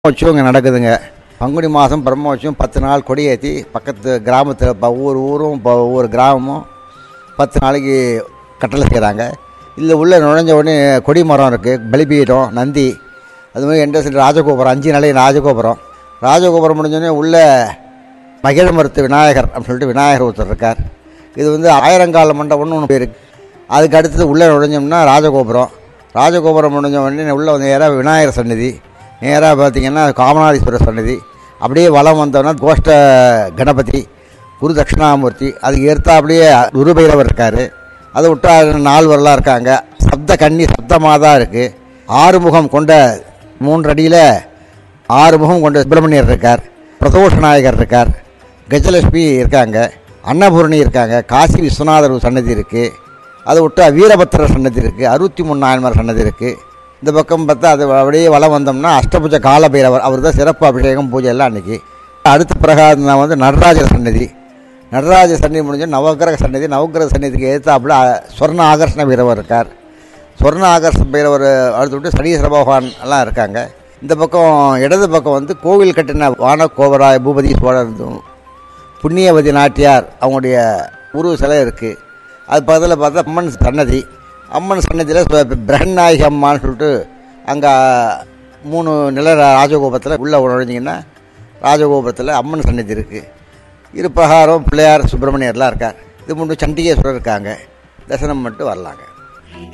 உற்சவம் இங்கே நடக்குதுங்க பங்குனி மாதம் பிரம்மோற்சவம் பத்து நாள் கொடியேற்றி பக்கத்து கிராமத்தில் இப்போ ஒவ்வொரு ஊரும் இப்போ ஒவ்வொரு கிராமமும் பத்து நாளைக்கு கட்டளை செய்கிறாங்க இதில் உள்ளே நுழைஞ்ச உடனே கொடி மரம் இருக்குது பலிபீடம் நந்தி அது மாதிரி என்ட்ரன்ஸ் ராஜகோபுரம் அஞ்சு நிலை ராஜகோபுரம் ராஜகோபுரம் முடிஞ்சோடனே உள்ளே மகிழ மருத்து விநாயகர் அப்படின்னு சொல்லிட்டு விநாயகர் ஒருத்தர் இருக்கார் இது வந்து ஆயிரங்கால மண்டபம்னு ஒன்று பேர் அதுக்கு அடுத்தது உள்ளே நுழைஞ்சோம்னா ராஜகோபுரம் ராஜகோபுரம் முடிஞ்ச உடனே உள்ளே வந்து நேராக விநாயகர் சந்நிதி நேராக பார்த்தீங்கன்னா காமநாதீஸ்வரர் சந்நிதி அப்படியே வலம் வந்தோம்னா கோஷ்ட கணபதி குரு தட்சிணாமூர்த்தி அதுக்கு ஏற்ற அப்படியே குருபைரவர் இருக்கார் அதை விட்டா நால்வரெலாம் இருக்காங்க சப்த கன்னி சப்தமாக தான் இருக்குது ஆறுமுகம் கொண்ட மூன்று அடியில் ஆறுமுகம் கொண்ட சுப்பிரமணியர் இருக்கார் பிரதோஷ நாயகர் இருக்கார் கஜலட்சுமி இருக்காங்க அன்னபூரணி இருக்காங்க காசி விஸ்வநாதர் சன்னதி இருக்குது அதை விட்டா வீரபத்திரர் சன்னதி இருக்குது அறுபத்தி மூணு நாயன்மார் சன்னதி இருக்குது இந்த பக்கம் பார்த்தா அது அப்படியே வலம் வந்தோம்னா அஷ்டபுஜ காலபைரவர் அவர் தான் சிறப்பு அபிஷேகம் பூஜை எல்லாம் அன்றைக்கி அடுத்த பிரகாரம் தான் வந்து நடராஜர் சன்னதி நடராஜ சன்னதி முடிஞ்சு நவகிரக சன்னதி நவகிரக சன்னதிக்கு ஏற்றாப்புல சொர்ண ஆகர்ஷண பைரவர் இருக்கார் சொர்ண ஆகர்ஷண பைரவர் அடுத்து விட்டு சனீஸ்வர பகவான் எல்லாம் இருக்காங்க இந்த பக்கம் இடது பக்கம் வந்து கோவில் கட்டின வான கோபராய பூபதி சோழர் புண்ணியவதி நாட்டியார் அவங்களுடைய உருவ சிலை இருக்குது அது பக்கத்தில் பார்த்தா அம்மன் சன்னதி அம்மன் சன்னதியில் பிரகநாயகி அம்மான்னு சொல்லிட்டு அங்கே மூணு நில ராஜகோபுரத்தில் உள்ளே நுழைஞ்சிங்கன்னா ராஜகோபுரத்தில் அம்மன் சன்னதி இருக்குது இரு பிரகாரம் பிள்ளையார் சுப்பிரமணியர்லாம் இருக்கார் இது மூணு சண்டிகேஸ்வரர் இருக்காங்க தரிசனம் மட்டும் வரலாங்க